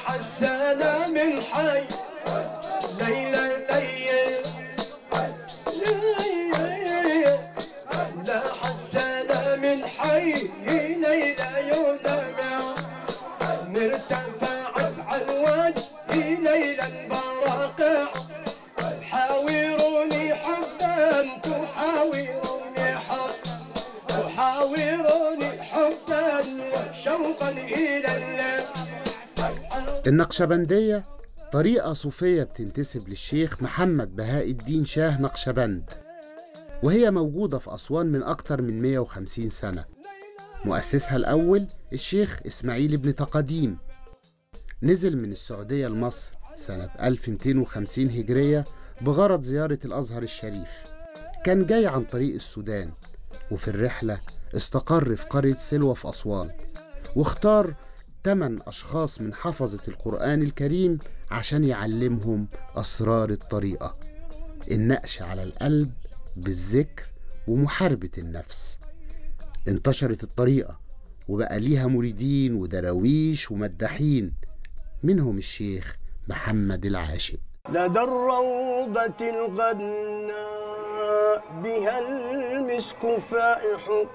حسنا من حي ليلى ليل لا حسنا من حي ليلى يلمع مرتفعت على الوجه ليلى البراقع حاوروني حبا تحاوروني حبا تحاوروني حبا وشوقا إلى الله النقشبندية طريقة صوفية بتنتسب للشيخ محمد بهاء الدين شاه نقشبند وهي موجودة في أسوان من أكتر من 150 سنة مؤسسها الأول الشيخ إسماعيل بن تقاديم نزل من السعودية لمصر سنة 1250 هجرية بغرض زيارة الأزهر الشريف كان جاي عن طريق السودان وفي الرحلة استقر في قرية سلوى في أسوان واختار تمن أشخاص من حفظة القرآن الكريم عشان يعلمهم أسرار الطريقة النقش على القلب بالذكر ومحاربة النفس انتشرت الطريقة وبقى ليها مريدين ودراويش ومداحين منهم الشيخ محمد العاشق لدى الروضة الغناء بها المسك فائح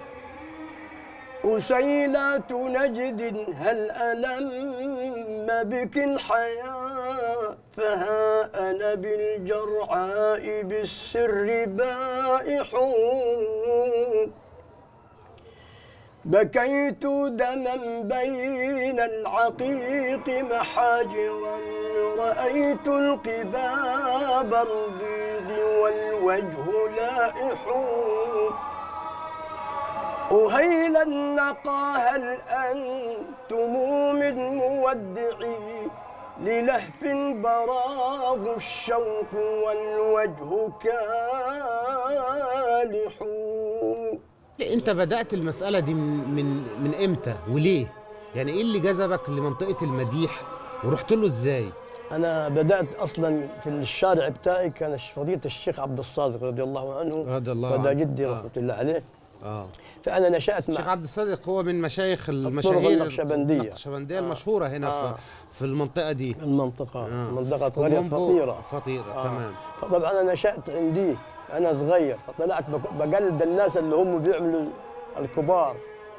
أسيلات نجد هل ألم بك الحياة فها أنا بالجرعاء بالسر بائح بكيت دما بين العقيق محاجرا رأيت القباب البيض والوجه لائح أهيلا النقى هل أنتم من مودعي للهف براه الشوق والوجه كالح انت بدأت المسألة دي من من من امتى وليه؟ يعني ايه اللي جذبك لمنطقة المديح ورحت له ازاي؟ أنا بدأت أصلا في الشارع بتاعي كان فضيلة الشيخ عبد الصادق رضي الله عنه رضي الله ودا عنه. جدي آه. رحمة الله عليه اه فأنا نشأت الشيخ مع عبد الصادق هو من مشايخ المشاهير النقشبندية. النقشبندية آه. المشهورة هنا آه. في في المنطقة دي المنطقة آه. منطقة قرية ومنبو- فقيرة فطيرة آه. تمام فطبعا أنا نشأت عندي أنا صغير فطلعت بق- بقلد الناس اللي هم بيعملوا الكبار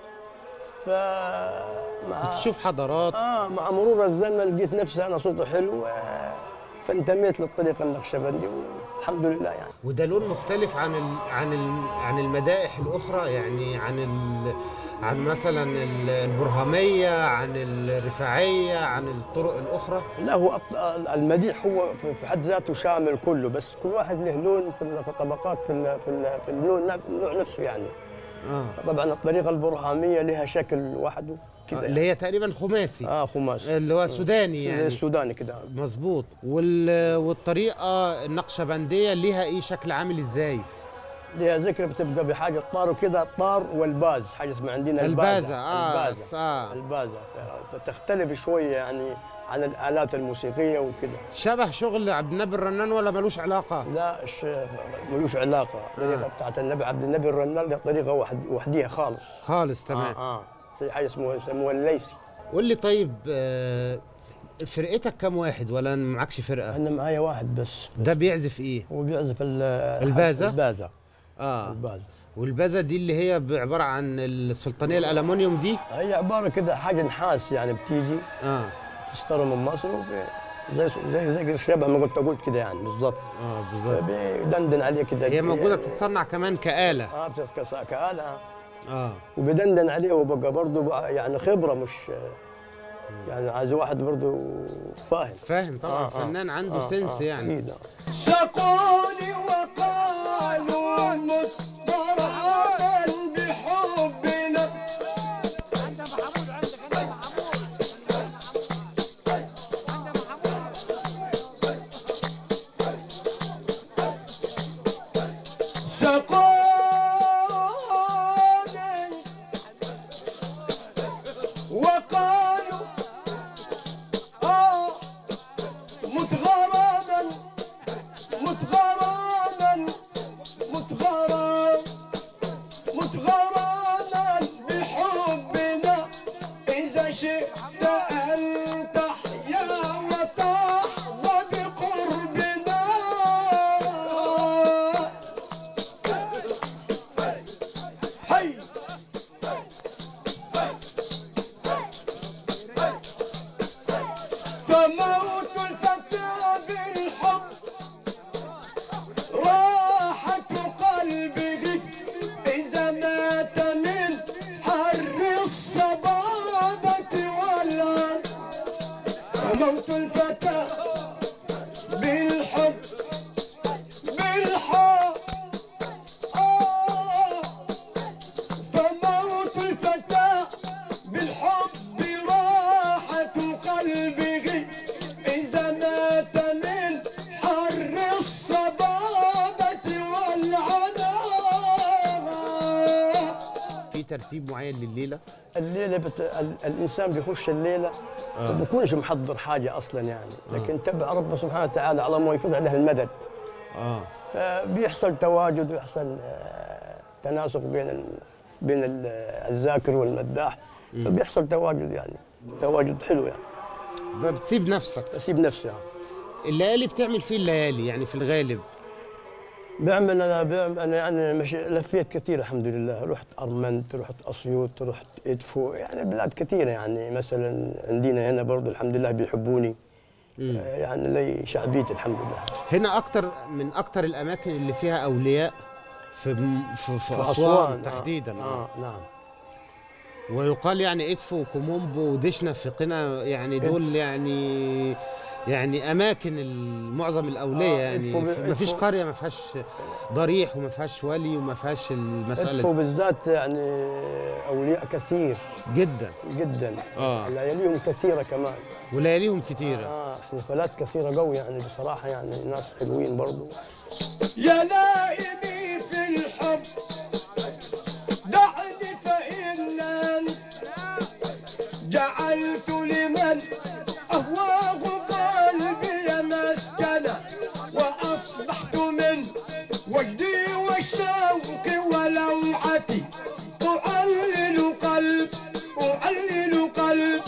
فمع تشوف حضارات آه مع مرور الزمن لقيت نفسي أنا صوتي حلو آه، فانتميت للطريقة النقشبندي والحمد لله يعني وده لون مختلف عن ال... عن ال... عن المدائح الاخرى يعني عن ال... عن مثلا ال- البرهاميه عن الرفاعيه عن الطرق الاخرى لا هو أط- المديح هو في في حد ذاته شامل كله بس كل واحد له لون في ال- في الطبقات في ال- في ال- في اللون نف- النوع نفسه يعني اه طبعا الطريقة البرهامية لها شكل وحده كده اللي هي تقريبا خماسي اه خماس اللي هو سوداني زي يعني السوداني كده مظبوط وال... والطريقه النقشبنديه ليها ايه شكل عامل ازاي لها ذكر بتبقى بحاجة طار وكده الطار والباز حاجة اسمها عندنا البازة، آه، البازة آه. البازة فتختلف شوية يعني عن الآلات الموسيقية وكده شبه شغل عبد النبي الرنان ولا ملوش علاقه لا الشيخ ملوش علاقة الطريقة بتاعت النبي عبد النبي الرنال دي طريقة وحد وحديها خالص خالص تمام اه, آه. في حاجة اسمها يسموها الليسي قول لي طيب آه، فرقتك كام واحد ولا معكش فرقه أنا معايا واحد بس ده بيعزف ايه هو بيعزف ال- البازة؟ البازة اه البازة والبازة دي اللي هي عبارة عن السلطانية الألمونيوم دي هي عبارة كده حاجة نحاس يعني بتيجي اه تشترى من مصر وفي زي زي زي شبه ما قلت قلت كده يعني بالظبط اه بالظبط بيدندن عليه كده هي موجودة بتصنع كمان كآلة اه بتتكسر كآلة اه وبيدندن عليه وبقى برضه بقى يعني خبرة مش يعني عايز واحد برضه فاهم فاهم طبعا آه، آه. فنان عنده آه، سنس آه، يعني أكيد، آه. سقوني وقالوا مصطرعا بحبنا سقوني وقالوا آه متغربا متغربا موت الفتى بالحب بالحب آه فموت الفتى بالحب راحة قلبه إذا مات من حر الصبابة والعناء في ترتيب معين لليله الليله بت... ال... الانسان بيخش الليله آه. ما بيكونش محضر حاجه اصلا يعني لكن تبع ربه سبحانه وتعالى على ما يفيض عليه المدد اه فبيحصل تواجد ويحصل آه، تناسق بين ال... بين ال- الذاكر والمداح فبيحصل تواجد يعني تواجد حلو يعني بتسيب نفسك اسيب نفسي يعني. الليالي بتعمل فيه الليالي يعني في الغالب بعمل انا بعمل انا يعني مش لفيت كثير الحمد لله رحت ارمنت رحت اسيوط رحت ادفو يعني بلاد كثيره يعني مثلا عندنا هنا برضو الحمد لله بيحبوني مم. آه، يعني لي شعبيتي الحمد لله هنا اكتر من اكتر الاماكن اللي فيها اولياء في في, في, في اسوان آه، تحديدا اه نعم ويقال يعني ادفو وكومومبو ودشنا في قنا يعني دول يعني يعني اماكن ال- معظم الاولياء آه، يعني إدفو ب- ما فيش إدفو- قريه ما فيهاش ضريح وما فيهاش ولي وما فيهاش المساله ادفو دي. بالذات يعني اولياء كثير جدا جدا اه لياليهم كثيره كمان ولياليهم كتيره اه احتفالات كثيره قوي يعني بصراحه يعني ناس حلوين برضو يا نائمي في الحب دعني فإنني جعلت لمن أهواه قلبي مسكنا وأصبحت من وجدي والشوق ولوعتي أعلل قلب أعلل قلب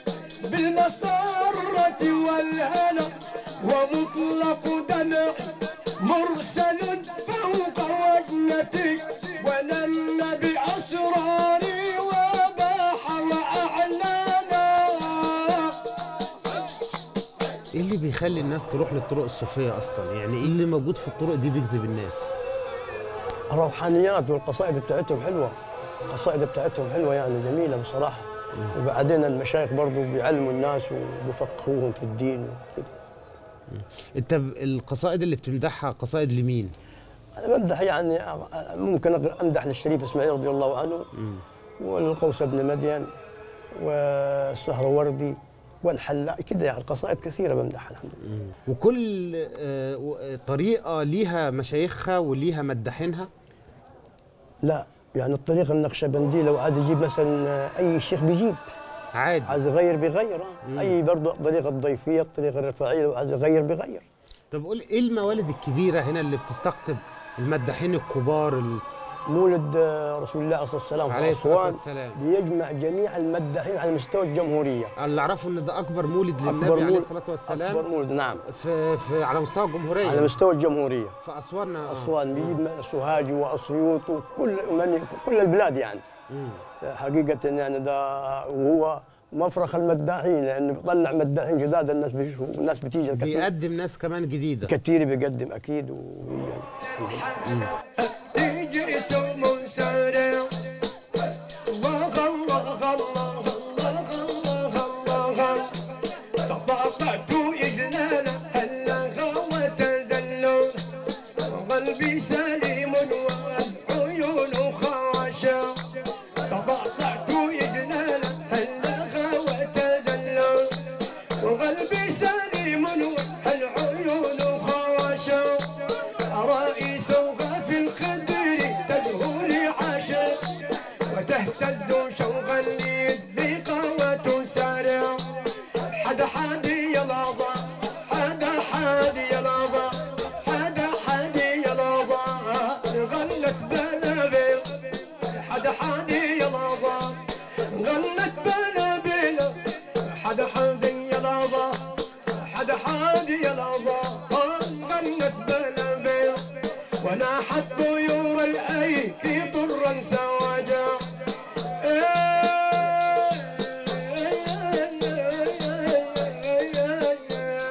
بالمسرة والهنا ومطلق دمع مرسل فوق وجنتي ونم بأسراري وباح وأعلانا ايه اللي بيخلي الناس تروح للطرق الصوفيه اصلا يعني ايه اللي موجود في الطرق دي بيجذب الناس الروحانيات والقصائد بتاعتهم حلوه القصائد بتاعتهم حلوه يعني جميله بصراحه وبعدين المشايخ برضو بيعلموا الناس وبيفقهوهم في الدين وكده انت ب- القصائد اللي بتمدحها قصائد لمين انا بمدح يعني ممكن امدح للشريف اسماعيل رضي الله عنه والقوس بن مدين والسهروردي والحلاق كده يعني قصائد كثيره بمدحها الحمد لله وكل آه، و- آه، طريقه ليها مشايخها وليها مداحينها لا يعني الطريقه النقشبنديه لو عاد يجيب مثلا اي شيخ بيجيب عادي عايز يغير بيغير آه. اي برضه الطريقه الضيفيه الطريقه الرفاعيه لو عايز يغير بيغير طب قول ايه الموالد الكبيره هنا اللي بتستقطب المداحين الكبار ال- مولد آه، رسول الله عليه الصلاه والسلام عليه في الصلاه اسوان والسلام بيجمع جميع المداحين على مستوى الجمهوريه اللي اعرفه ان ده اكبر مولد للنبي أكبر عليه مولد- الصلاه والسلام اكبر مولد نعم في, في على مستوى الجمهوريه على مستوى الجمهوريه في اسوان آه. اسوان بيجيب من سوهاج واسيوط وكل من كل البلاد يعني مم. حقيقه يعني ده وهو مفرخ المداحين لانه بيطلع مداحين جداد الناس بيشوفوا الناس بتيجي كثير بيقدم ناس كمان جديده كثير بيقدم اكيد و... جئت منسرع الله الله الله الله الله الله تطاقت إجلالا هلغا وتذلل وقلبي سليم والعيون خاشع تطاقت إجلالا هلغا وتذلل وقلبي سليم والعيون خاشع أرائي سوقا في الخدر تدهو لي عاشق وتهتز شوقا للذيقة وتسارع حدا حادي يا لابا حدا حادي يا لابا حدا حادي يا لابا غنت بلابل حدا حادي يا لابا غنت بلابل حدا حادي يا لابا حدا حادي يا